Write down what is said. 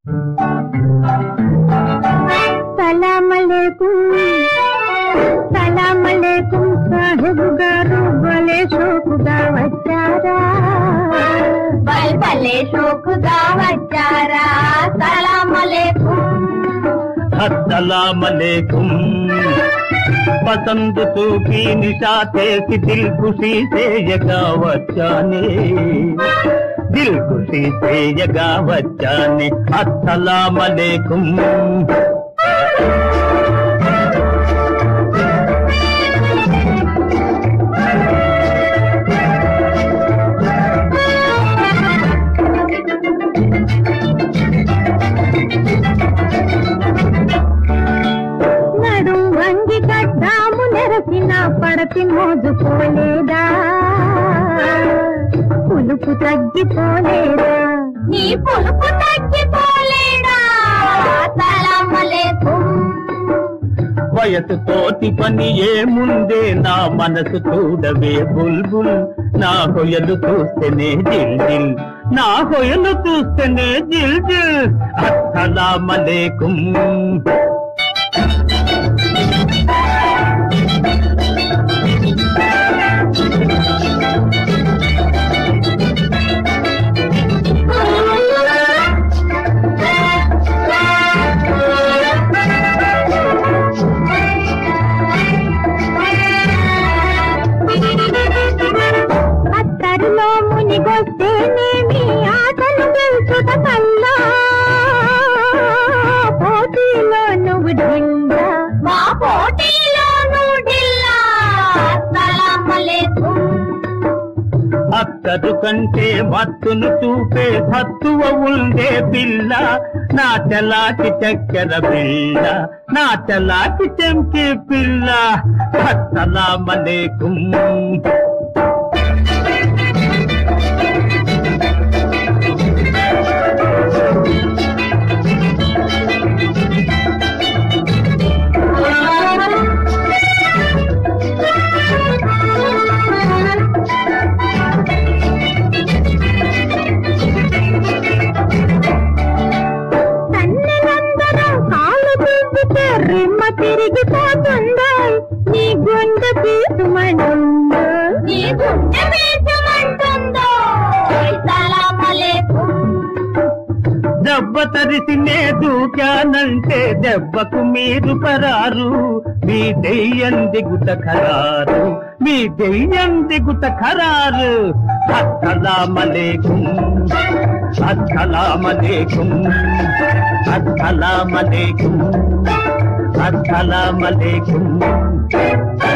సలాం అలైకుం సలాం అలైకుం సాహెబ్ గారు భలే షోకుగా వచ్చారా బల్ భలే షోకుగా వచ్చారా సలాం అలేకుం అస్సలామలేకుం పసందు చూపి నిషా చేసి దిల్ ఖుషి చేయగా వచ్చానే దిల్ ఖుషి చేయగా వచ్చానే అస్సలామలేకుం నడుం వంగి కట్టాము నెరసిన పడతి మోజుకోలేదా పులుపు తగ్గిపోలేదా నీ పులుపు తగ్గిపోలేదా సలాం అలేకుం వయసు తోటి పని ఏముందే నా మనసు చూడవే బుల్బుల్ నా హొయలు చూస్తేనే జిల్ జిల్ నా హొయలు చూస్తేనే జిల్ జిల్ అస్సలామలేకుం అత్తరిలో మునిగొస్తేనేమి ఆటలు గెలుచుట కల్లా పోటీలో నువ్వు ఢిల్లా మా పోటీలో నూడిల్లా సలాం అలేకుం అక్కదు కంటే మత్తును చూపే సత్తువ ఉండే పిల్ల నా తెలాకి చక్కెర పిల్ల నా తెలాకి చెంకి పిల్ల అస్సలామలేకుం తన్నెలందరం కాళ్ళు దువ్వితే రిమ్మ తిరిగిపోతుందో నీ గుండె పీసుమంటుందో నీ గుండె పేచమంటుందో సలాం అలేకుం దెబ్బ తరిసినే దూకానంటే దెబ్బకు మీరు పరారు మీ దెయ్యం దిగుట ఖరారు మీ దెయ్యం దిగుట ఖరారు అస్సలామలేకుం అస్సలామలేకుం అస్సలామలేకుం అస్సలామలేకుం